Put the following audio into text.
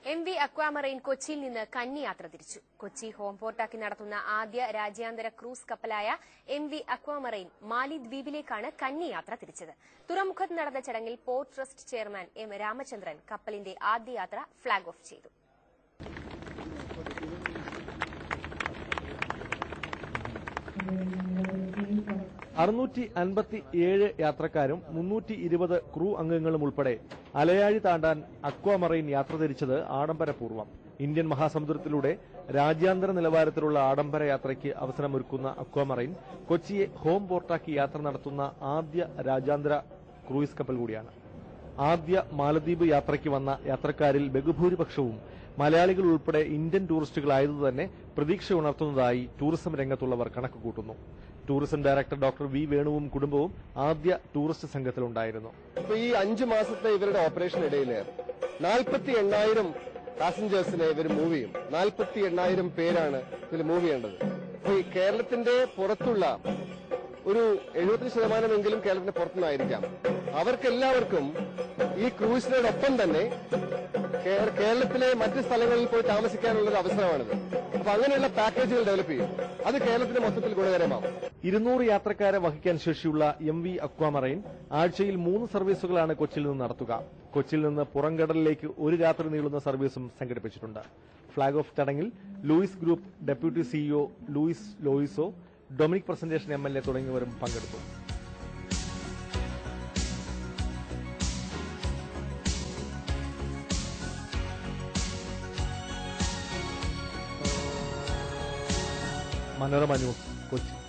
M V aquamarine കൊച്ചിയിൽ നിന്ന് കന്നി യാത്ര തിരിച്ചു കൊച്ചി ഹോം പോർട്ടാക്കി നടത്തുന്ന ആദ്യ രാജ്യാന്തര ക്രൂസ് കപ്പലായ എം വി അക്വാമറൈൻ മാലി ദ്വീപിലേക്കാണ് കന്നി യാത്ര തിരിച്ചത് തുറമുഖത്ത് നടന്ന ചടങ്ങിൽ port trust chairman M Ramachandran കപ്പലിന്റെ ആദ്യ യാത്ര ഫ്ളാഗ് ഓഫ് ചെയ്തു അറുന്നൂറ്റി അൻപത്തി ഏഴ് യാത്രക്കാരും മുന്നൂറ്റി ഇരുപത് ക്രൂ അംഗങ്ങളും ഉൾപ്പെടെ അലയാഴി താണ്ടാൻ അക്വാമറൈൻ യാത്ര തിരിച്ചത് ആഡംബരപൂർവ്വം ഇന്ത്യൻ മഹാസമുദ്രത്തിലൂടെ രാജ്യാന്തര നിലവാരത്തിലുള്ള ആഡംബര യാത്രയ്ക്ക് അവസരമൊരുക്കുന്ന അക്വാമറൈൻ കൊച്ചിയെ ഹോം പോർട്ടാക്കി യാത്ര നടത്തുന്ന ആദ്യ രാജ്യാന്തര ക്രൂയിസ് കപ്പൽ കൂടിയാണ് ആദ്യ മാലദ്വീപ് യാത്രയ്ക്ക് വന്ന യാത്രക്കാരിൽ ബഹുഭൂരിപക്ഷവും മലയാളികൾ ഉൾപ്പെടെ ഇന്ത്യൻ ടൂറിസ്റ്റുകളായതുതന്നെ പ്രതീക്ഷ ഉണർത്തുന്നതായി ടൂറിസം രംഗത്തുള്ളവർ കണക്കുകൂട്ടുന്നു ടൂറിസം ഡയറക്ടർ ഡോക്ടർ വി വേണുവും കുടുംബവും ആദ്യ ടൂറിസ്റ്റ് സംഘത്തിലുണ്ടായിരുന്നു ഇപ്പൊ ഈ അഞ്ചു മാസത്തെ ഇവരുടെ ഓപ്പറേഷൻ ഇടയിൽ നാൽപ്പത്തി എണ്ണായിരം പാസഞ്ചേഴ്സിനെ ഇവർ മൂവ് ചെയ്യും നാൽപ്പത്തി എണ്ണായിരം പേരാണ് ഇതിൽ മൂവ് ചെയ്യേണ്ടത് അപ്പൊ ഈ കേരളത്തിന്റെ പുറത്തുള്ള ഒരു എഴുപത്തി ശതമാനമെങ്കിലും കേരളത്തിന്റെ പുറത്തുനിന്നായിരിക്കാം അവർക്കെല്ലാവർക്കും ഈ ക്രൂസിനോടൊപ്പം തന്നെ കേ- കേരളത്തിലെ മറ്റ് സ്ഥലങ്ങളിൽ പോയി താമസിക്കാനുള്ള ഒരു അവസരമാണിത് അപ്പൊ അങ്ങനെയുള്ള പാക്കേജുകൾ ഡെവലപ്പ് ചെയ്യും അത് കേരളത്തിന് മൊത്തത്തിൽ ഗുണകരമാവും ഇരുന്നൂറ് യാത്രക്കാരെ വഹിക്കാൻ ശേഷിയുള്ള എം വി അക്വാമറൈൻ ആഴ്ചയിൽ മൂന്ന് സർവീസുകളാണ് കൊച്ചിയിൽ നിന്ന് നടത്തുക കൊച്ചിയിൽ നിന്ന് പുറംകടലിലേക്ക് ഒരു രാത്രി നീളുന്ന സർവീസും സംഘടിപ്പിച്ചിട്ടുണ്ട് ഫ്ളാഗ് ഓഫ് ചടങ്ങിൽ Louis group deputy CEO Louis Loizou Dominic Presentation M L A തുടങ്ങിയവരും പങ്കെടുത്തു മനോരമ ന്യൂസ് കൊച്ചി